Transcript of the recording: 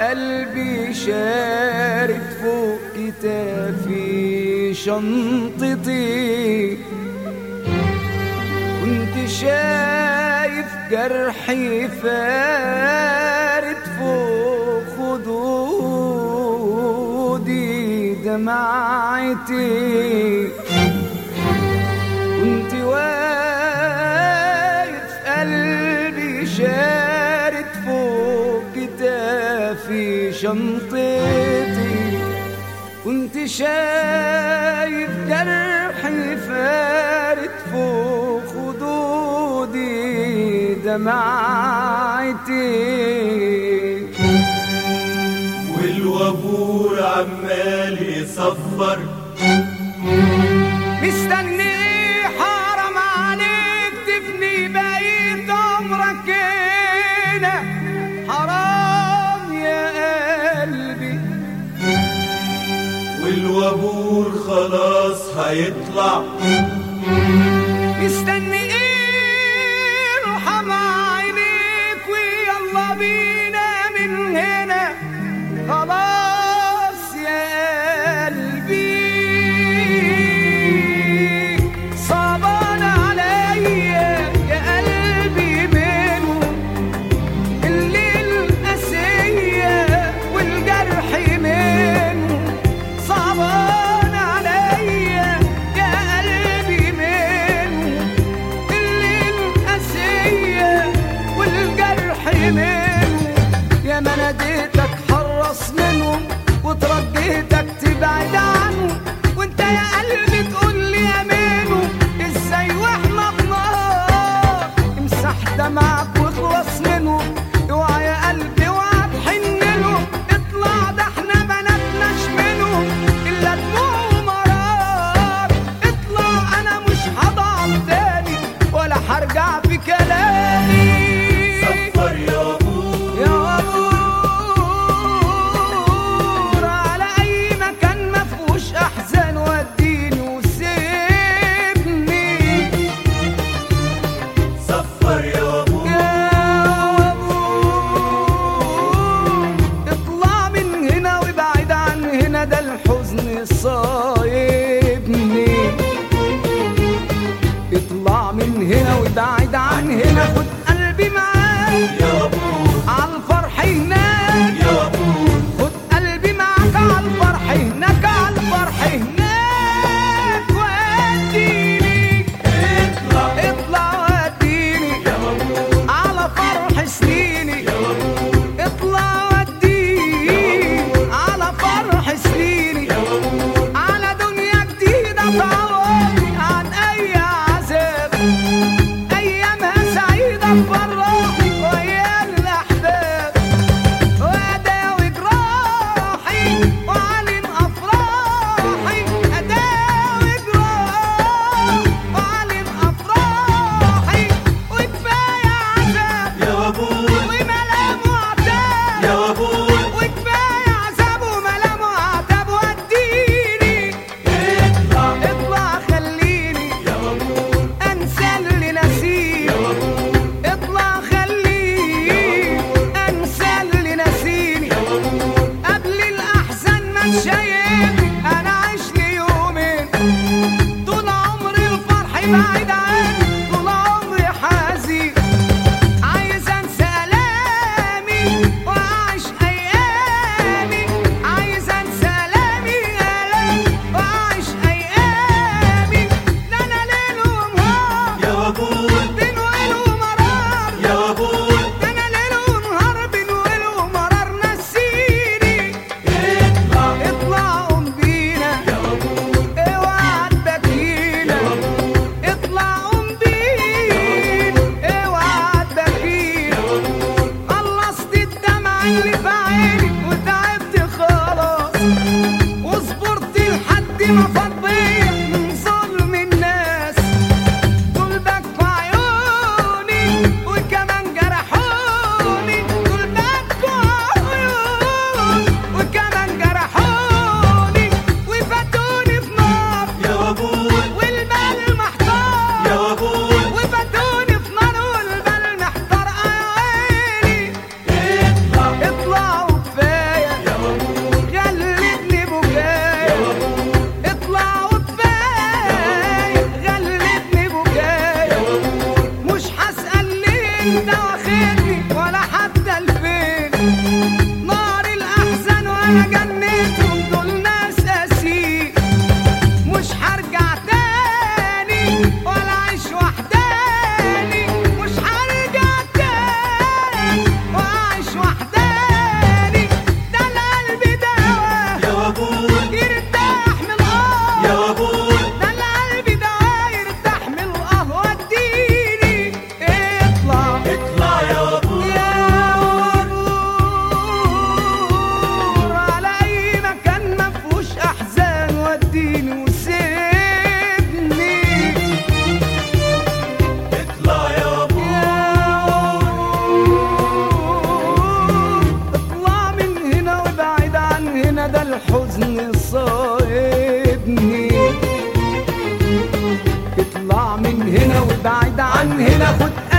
قلبي شارد فوق كتافي شنطتي كنت شايف جرحي فارد فوق خدودي دمعتي كنت واقف قلبي شارد فوق كتافي شنطتي كنت شايف جرحي فارد فوق خدودي دمعتي والوابور عمال يصفر مستني إيه حرام عليك تفني بقيت عمرك هنا حرام يا قلبي والوابور خلاص هيطلع مستني ايه ارحم عينيك ويلا بينا من هنا خلاص يا قلبي صعبان عليا يا قلبي منه الليل قاسية والجرح منه صعبان عليا يا قلبي منه الليل قاسية والجرح منه يا ما ناديتك حرص منه وترجيتك تبعد عنه وانت يا قلبي تقول لي يا منه ازاي واحنا في نار امسح دمعك واخلص منه اوعى يا قلبي اوعى تحن له اطلع ده احنا بناتناش منه الا دموع ومرار اطلع انا مش هضعف تاني ولا هرجع في كلامي صفر يا ابوه يا غفور على اي مكان ما فيهوش احزان وديه انا جنيتهم دول ناس اسير مش هرجع تاني ولا اعيش وحداني مش هرجع تاني ولا اعيش وحداني ده القلب دواء يا وابور يرتاح من القهر يا وابور ده القلب دواء يرتاح من القهوة اديني اطلع اطلع يا وابور يا ورور على اي مكان ما فيهوش احزان وديني وسيبني اطلع يا وابور اطلع من هنا وابعد عن هنا ده الحزن صايبني اطلع من هنا وابعد عن هنا خد